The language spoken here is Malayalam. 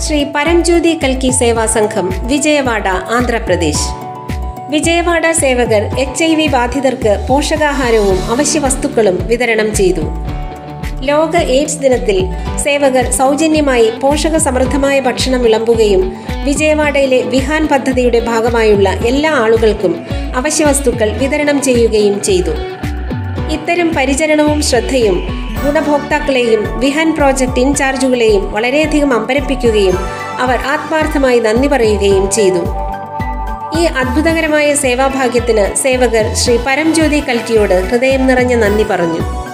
ശ്രീ പരംജ്യോതി കൽക്കി സേവാ സംഘം വിജയവാഡ ആന്ധ്രാപ്രദേശ് വിജയവാഡ സേവകർ എച്ച് ഐ വി ബാധിതർക്ക് പോഷകാഹാരവും അവശ്യ വസ്തുക്കളും വിതരണം ചെയ്തു ലോക എയ്ഡ്സ് ദിനത്തിൽ സേവകർ സൗജന്യമായി പോഷക സമൃദ്ധമായ ഭക്ഷണം വിളമ്പുകയും വിജയവാഡയിലെ വിഹാൻ പദ്ധതിയുടെ ഭാഗമായുള്ള എല്ലാ ആളുകൾക്കും അവശ്യവസ്തുക്കൾ വിതരണം ചെയ്യുകയും ചെയ്തു ഇത്തരം പരിചരണവും ശ്രദ്ധയും ഗുണഭോക്താക്കളെയും വിഹാൻ പ്രോജക്ട് ഇൻചാർജുകളെയും വളരെയധികം അമ്പരപ്പിക്കുകയും അവർ ആത്മാർത്ഥമായി നന്ദി പറയുകയും ചെയ്തു ഈ അത്ഭുതകരമായ സേവാഭാഗ്യത്തിന് സേവകർ ശ്രീ പരംജ്യോതി കൽക്കിയോട് ഹൃദയം നിറഞ്ഞ നന്ദി പറഞ്ഞു